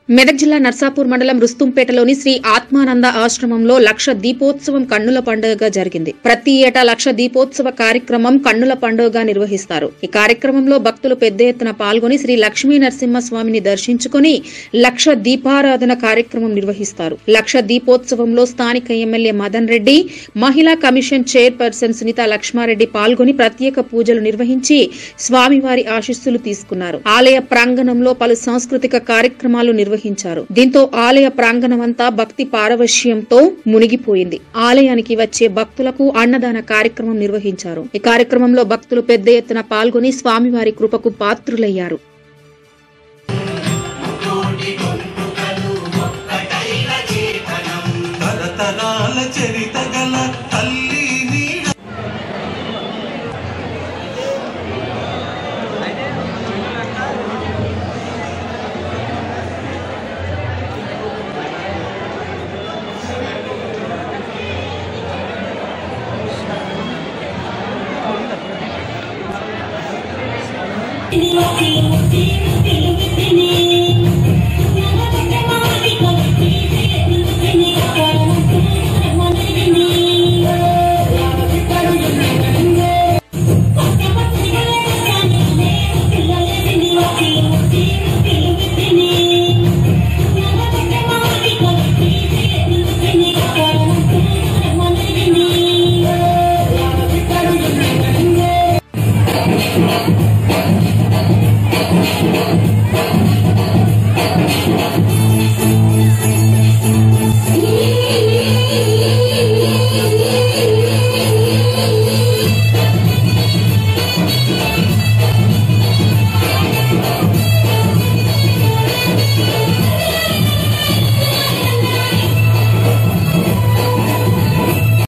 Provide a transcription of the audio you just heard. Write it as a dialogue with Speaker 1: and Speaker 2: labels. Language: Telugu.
Speaker 1: మెదక్ జిల్లా నర్సాపూర్ మండలం రుస్తుంపేటలోని శ్రీ ఆత్మానంద ఆశ్రమంలో లక్ష దీపోత్సవం కన్నుల పండుగగా జరిగింది ప్రతి ఏటా లక్ష దీపోత్సవ కార్యక్రమం కన్నుల పండుగగా నిర్వహిస్తారు ఈ కార్యక్రమంలో భక్తులు పెద్ద ఎత్తున పాల్గొని శ్రీ లక్ష్మీ నరసింహస్వామిని దర్శించుకుని లక్ష దీపారాధన కార్యక్రమం నిర్వహిస్తారు లక్ష దీపోత్సవంలో స్థానిక ఎమ్మెల్యే మదన్ రెడ్డి మహిళా కమిషన్ చైర్పర్సన్ సునీత లక్ష్మారెడ్డి పాల్గొని ప్రత్యేక పూజలు నిర్వహించి స్వామివారి ఆశీస్సులు తీసుకున్నారు ఆలయ ప్రాంగణంలో పలు సాంస్కృతిక కార్యక్రమాలు నిర్వహించారు దీంతో ఆలయ ప్రాంగణమంతా భక్తి పారవశ్యంతో మునిగిపోయింది ఆలయానికి వచ్చే భక్తులకు అన్నదాన కార్యక్రమం నిర్వహించారు ఈ కార్యక్రమంలో భక్తులు పెద్ద ఎత్తున పాల్గొని స్వామివారి కృపకు పాత్రులయ్యారు
Speaker 2: తరతరాల చరిత గల తల్లి నీడ
Speaker 3: Thank you.